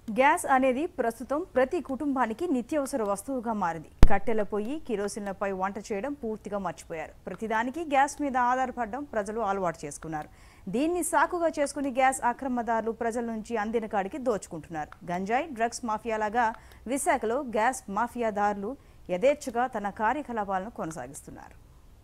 gas అనేది ప్రస్తుతం ప్రతి కుటుంబానికి నిత్యావసర వస్తువుగా మారింది కట్టెల పొయ్యి కిరోసిన్లపై వంట చేయడం పూర్తిగా మర్చిపోయారు ప్రతిదానికి గ్యాస్ మీద ఆధారపడడం ప్రజలు అలవాటు చేసుకున్నారు దీన్ని సాకుగా చేసుకుని గ్యాస్ అక్రమదారులు ప్రజల నుంచి అందిన కాడికి దోచుకుంటున్నారు గంజాయి డ్రగ్స్ మాఫియాలాగా విశాఖలో గ్యాస్ మాఫియాదారులు యథేచ్ఛగా తన కార్యకలాపాలను కొనసాగిస్తున్నారు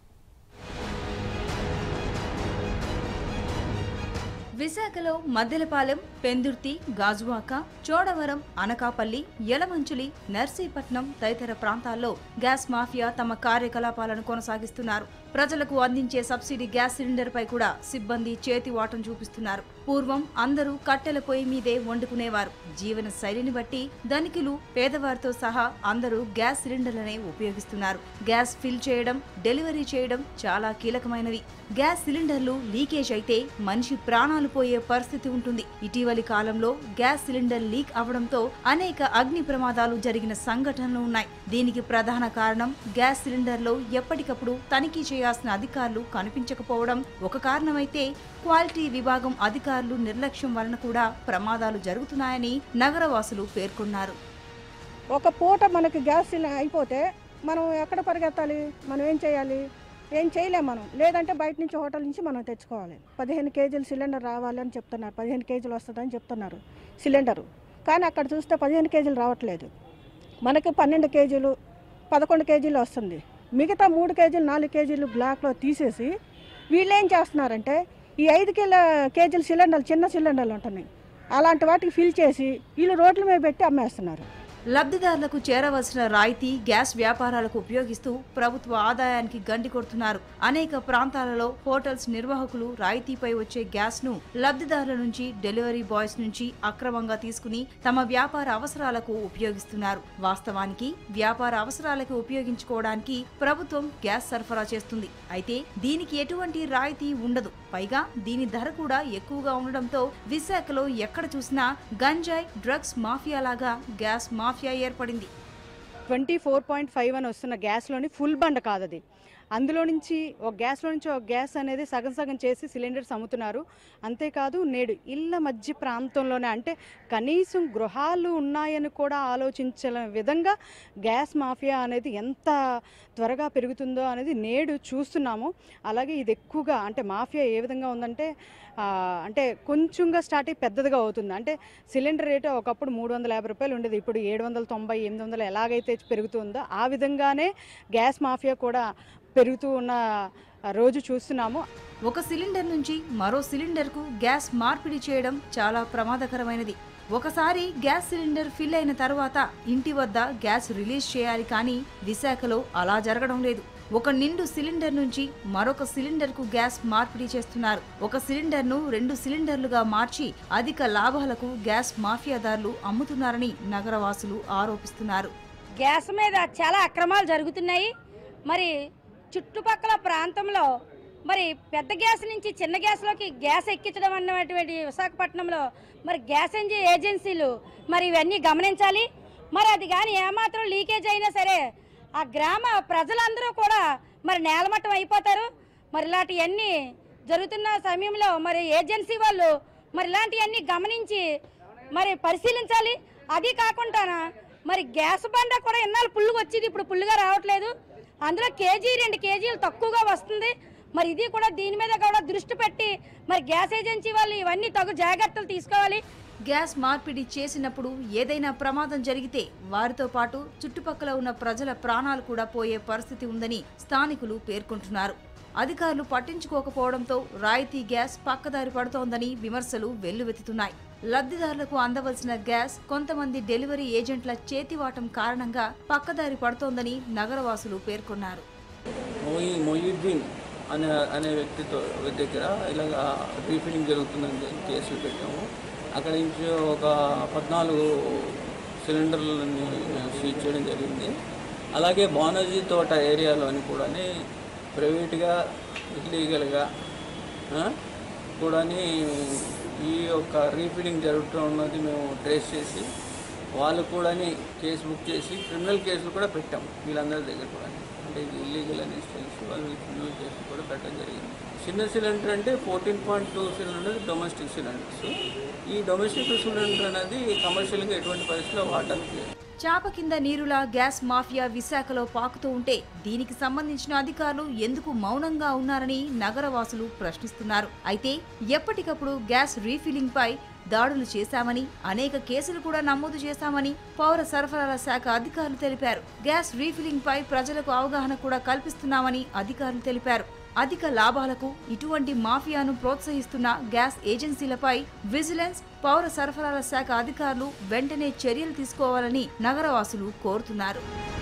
విశాఖలో మద్దెలపాలెం పెందుర్తి గాజువాక చోడవరం అనకాపల్లి యలమంచులి నర్సీపట్నం తదితర ప్రాంతాల్లో గ్యాస్ మాఫియా తమ కార్యకలాపాలను కొనసాగిస్తున్నారు ప్రజలకు అందించే సబ్సిడీ గ్యాస్ సిలిండర్పై కూడా సిబ్బంది చేతి వాటం చూపిస్తున్నారు పూర్వం అందరూ కట్టెల పొయ్యి మీదే వండుకునేవారు జీవన శైలిని బట్టి ధనికులు పేదవారితో సహా అందరూ గ్యాస్ సిలిండర్లనే ఉపయోగిస్తున్నారు గ్యాస్ ఫిల్ చేయడం డెలివరీ చేయడం చాలా కీలకమైనవి గ్యాస్ సిలిండర్లు లీకేజ్ అయితే మనిషి ప్రాణాలు పోయే పరిస్థితి ఉంటుంది ఇటీవలి కాలంలో గ్యాస్ సిలిండర్ లీక్ అవడంతో అనేక అగ్ని ప్రమాదాలు జరిగిన సంఘటనలు ఉన్నాయి దీనికి ప్రధాన కారణం గ్యాస్ సిలిండర్లో ఎప్పటికప్పుడు తనిఖీ చేయాల్సిన అధికారులు కనిపించకపోవడం ఒక కారణమైతే క్వాలిటీ విభాగం అధికారులు నిర్లక్ష్యం వలన కూడా ప్రమాదాలు జరుగుతున్నాయని నగరవాసులు పేర్కొన్నారు ఒక పూట మనకి గ్యాస్ సిలి- అయిపోతే మనం ఎక్కడ పరిగెత్తాలి మనం ఏం చేయాలి ఏం చేయలేం మనం లేదంటే బయట నుంచి హోటల్ నుంచి మనం తెచ్చుకోవాలి పదిహేను కేజీలు సిలిండర్ రావాలి అని చెప్తున్నారు పదిహేను కేజీలు వస్తుందని చెప్తున్నారు సిలిండరు కానీ అక్కడ చూస్తే పదిహేను కేజీలు రావట్లేదు మనకి పన్నెండు కేజీలు పదకొండు కేజీలు వస్తుంది మిగతా మూడు కేజీలు నాలుగు కేజీలు బ్లాక్లో తీసేసి వీళ్ళు ఏం చేస్తున్నారంటే ఈ ఐదు కిలో కేజీల సిలిండర్లు చిన్న సిలిండర్లు ఉంటున్నాయి అలాంటి వాటికి ఫిల్ చేసి వీళ్ళు రోడ్ల మీద పెట్టి అమ్మేస్తున్నారు లబ్ధిదారులకు చేరవలసిన రాయితీ గ్యాస్ వ్యాపారాలకు ఉపయోగిస్తూ ప్రభుత్వ ఆదాయానికి గండి కొడుతున్నారు అనేక ప్రాంతాలలో హోటల్స్ నిర్వాహకులు రాయితీపై వచ్చే గ్యాస్ ను లబ్ధిదారుల నుంచి డెలివరీ బాయ్స్ నుంచి అక్రమంగా తీసుకుని తమ వ్యాపార అవసరాలకు ఉపయోగిస్తున్నారు వాస్తవానికి వ్యాపార అవసరాలకు ఉపయోగించుకోవడానికి ప్రభుత్వం గ్యాస్ సరఫరా చేస్తుంది అయితే దీనికి ఎటువంటి రాయితీ ఉండదు పైగా దీని ధర కూడా ఎక్కువగా ఉండడంతో విశాఖలో ఎక్కడ చూసినా గంజాయి డ్రగ్స్ మాఫియా లాగా గ్యాస్ మాఫియా ఏర్పడింది ట్వంటీ ఫోర్ పాయింట్ ఫైవ్ అని వస్తున్న గ్యాస్లోని ఫుల్ బండ కాదు అది అందులో నుంచి ఒక గ్యాస్లో నుంచి ఒక గ్యాస్ అనేది సగం సగం చేసి సిలిండర్స్ అమ్ముతున్నారు అంతేకాదు నేడు ఇళ్ళ మధ్య ప్రాంతంలోనే అంటే కనీసం గృహాలు ఉన్నాయని కూడా ఆలోచించల విధంగా గ్యాస్ మాఫియా అనేది ఎంత త్వరగా పెరుగుతుందో అనేది నేడు చూస్తున్నాము అలాగే ఇది ఎక్కువగా అంటే మాఫియా ఏ విధంగా ఉందంటే ఆ, అంటే కొంచెంగా స్టార్ట్ అయ్యి పెద్దదిగా అవుతుంది అంటే సిలిండర్ రేటు ఒకప్పుడు మూడు వందల యాభై రూపాయలు ఉండేది ఇప్పుడు ఏడు వందల తొంభై ఎనిమిది వందలు ఎలాగైతే పెరుగుతుందో ఆ విధంగానే గ్యాస్ మాఫియా కూడా పెరుగుతూ ఉన్న రోజు చూస్తున్నాము ఒక సిలిండర్ నుంచి మరో సిలిండర్కు గ్యాస్ మార్పిడి చేయడం చాలా ప్రమాదకరమైనది ఒకసారి గ్యాస్ సిలిండర్ ఫిల్ అయిన తర్వాత ఇంటి వద్ద గ్యాస్ రిలీజ్ చేయాలి కానీ విశాఖలో అలా జరగడం లేదు ఒక నిండు సిలిండర్ నుంచి మరొక సిలిండర్కు గ్యాస్ మార్పిడి చేస్తున్నారు ఒక సిలిండర్ను రెండు సిలిండర్లుగా మార్చి అధిక లాభాలకు గ్యాస్ మాఫియాదారులు అమ్ముతున్నారని నగరవాసులు ఆరోపిస్తున్నారు గ్యాస్ మీద చాలా అక్రమాలు జరుగుతున్నాయి మరి చుట్టుపక్కల ప్రాంతంలో మరి పెద్ద గ్యాస్ నుంచి చిన్న గ్యాస్లోకి గ్యాస్ ఎక్కించడం అన్నటువంటి విశాఖపట్నంలో మరి గ్యాస్ ఎంజీ ఏజెన్సీలు మరి ఇవన్నీ గమనించాలి మరి అది కానీ ఏమాత్రం లీకేజ్ అయినా సరే ఆ గ్రామ ప్రజలందరూ కూడా మరి నేలమట్టం అయిపోతారు మరి ఇలాంటివన్నీ జరుగుతున్న సమయంలో మరి ఏజెన్సీ వాళ్ళు మరి ఇలాంటివన్నీ గమనించి మరి పరిశీలించాలి అది కాకుండా మరి గ్యాస్ బండ కూడా ఇన్నాళ్ళు పుల్లుగా వచ్చేది ఇప్పుడు పుల్లుగా రావట్లేదు అందులో కేజీ రెండు కేజీలు తక్కువగా వస్తుంది మరి ఇది కూడా దీని మీద కూడా దృష్టి పెట్టి మరి గ్యాస్ ఏజెన్సీ వాళ్ళు ఇవన్నీ తగు జాగ్రత్తలు తీసుకోవాలి గ్యాస్ మార్పిడి చేసినప్పుడు ఏదైనా ప్రమాదం జరిగితే వారితో పాటు చుట్టుపక్కల ఉన్న ప్రజల ప్రాణాలు కూడా పోయే పరిస్థితి ఉందని స్థానికులు పేర్కొంటున్నారు అధికారులు పట్టించుకోకపోవడంతో రాయితీ గ్యాస్ పక్కదారి పడుతోందని విమర్శలు వెల్లువెత్తుతున్నాయి లబ్ధిదారులకు అందవలసిన గ్యాస్ కొంతమంది డెలివరీ ఏజెంట్ల చేతివాటం కారణంగా పక్కదారి పడుతోందని నగరవాసులు పేర్కొన్నారు మొయి మొయిద్దీన్ అనే అనే వ్యక్తితో దగ్గర ఇలాగ రీఫిలింగ్ జరుగుతుందని చెప్పి కేసులు పెట్టాము అక్కడి నుంచి ఒక పద్నాలుగు సిలిండర్లని సీజ్ చేయడం జరిగింది అలాగే బానర్జీ తోట ఏరియాలోని కూడా ప్రైవేట్గా ఇల్లీగల్గా కూడా ఈ యొక్క రీఫిలింగ్ జరుగుతున్నది మేము ట్రేస్ చేసి వాళ్ళు కూడా కేసు బుక్ చేసి క్రిమినల్ కేసులు కూడా పెట్టాము వీళ్ళందరి దగ్గర కూడా అంటే అంటే ఇది ఇల్లీగల్ అనేసి తెలిసి వాళ్ళు ఇన్వెస్టిగేషన్ కూడా పెట్టడం జరిగింది చిన్న సిలిండర్ అంటే fourteen point two cylinder domestic cylinders ఈ డొమెస్టిక్ సిలిండర్ అనేది కమర్షియల్గా ఎటువంటి పరిస్థితిలో వాడడానికి లేదు చాప కింద నీరులా గ్యాస్ మాఫియా విశాఖలో పాకుతూ ఉంటే దీనికి సంబంధించిన అధికారులు ఎందుకు మౌనంగా ఉన్నారని నగరవాసులు ప్రశ్నిస్తున్నారు అయితే ఎప్పటికప్పుడు గ్యాస్ రీఫిల్లింగ్ పై దాడులు చేశామని అనేక కేసులు కూడా నమోదు చేశామని పౌర సరఫరాల శాఖ అధికారులు తెలిపారు గ్యాస్ రీఫిల్లింగ్ పై ప్రజలకు అవగాహన కూడా కల్పిస్తున్నామని అధికారులు తెలిపారు అధిక లాభాలకు ఇటువంటి మాఫియాను ప్రోత్సహిస్తున్న గ్యాస్ ఏజెన్సీలపై విజిలెన్స్ పౌర సరఫరాల శాఖ అధికారులు వెంటనే చర్యలు తీసుకోవాలని నగరవాసులు కోరుతున్నారు